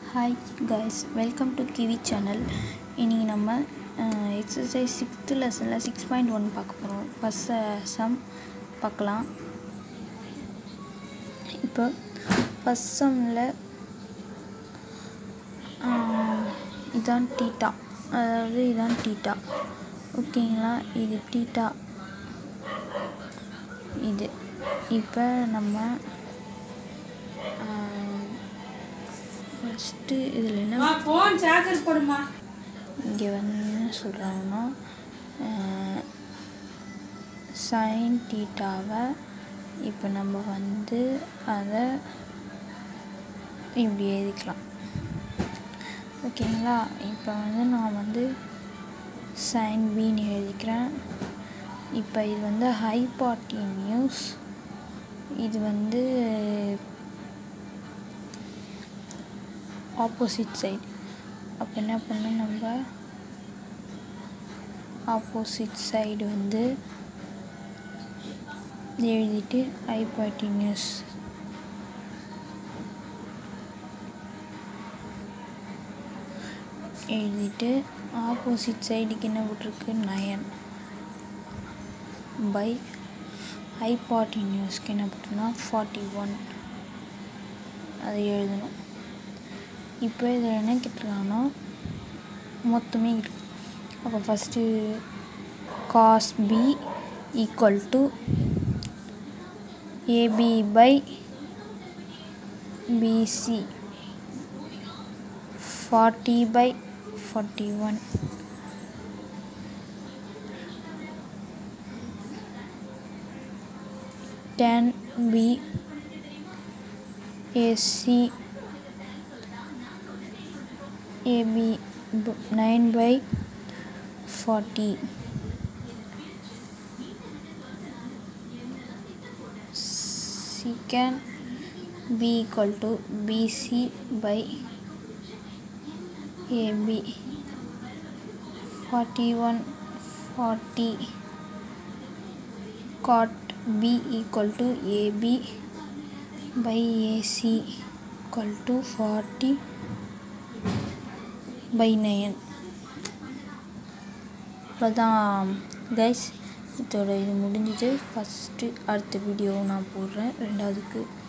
hi guys welcome to Kiwi channel இன்றைக்கி நம்ம exercise sixth லெசனில் சிக்ஸ் பாயிண்ட் ஒன் பார்க்க போகிறோம் ஃபஸ்ட் சம் பார்க்கலாம் இப்போ ஃபஸ்ட் சம்மில் இதான் டீட்டா அதாவது இதான் டீட்டா ஓகேங்களா இது டீட்டா இது இப்போ நம்ம ஃபஸ்ட்டு இதில் என்ன ஃபோன் சார்ஜர் போடுமா இங்கே வந்து என்ன சொல்கிறாங்கன்னா சைன் டீட்டாவை இப்போ நம்ம வந்து அதை இப்படி எழுதிக்கலாம் ஓகேங்களா இப்போ வந்து நான் வந்து சைன் பின்னு எழுதிக்கிறேன் இப்போ இது வந்து ஹைபாட்டினியூஸ் இது வந்து ஆப்போசிட் சைடு அப்போ என்ன பண்ணோம் நம்ம ஆப்போசிட் சைடு வந்து எழுதிட்டு ஹைபாட்டினியூஸ் எழுதிட்டு ஆப்போசிட் சைடுக்கு என்ன போட்டிருக்கு நயன் பை ஹைபாட்டினியூஸ்க்கு என்ன போட்டிருக்குன்னா ஃபார்ட்டி ஒன் அதை எழுதணும் இப்போ இதில் என்ன கேட்டிருக்காங்கன்னா மொத்தமே இருக்கு அப்போ first cos B equal to AB by BC forty by forty one ten B AC AB 9 by 40 secant B equal to BC by AB 41 40 cot B equal to AB by AC equal to 40 by nine அவ்வளோதான் guys இதோட இது முடிஞ்சிச்சு first அடுத்த video நான் போடுறேன் ரெண்டாவதுக்கு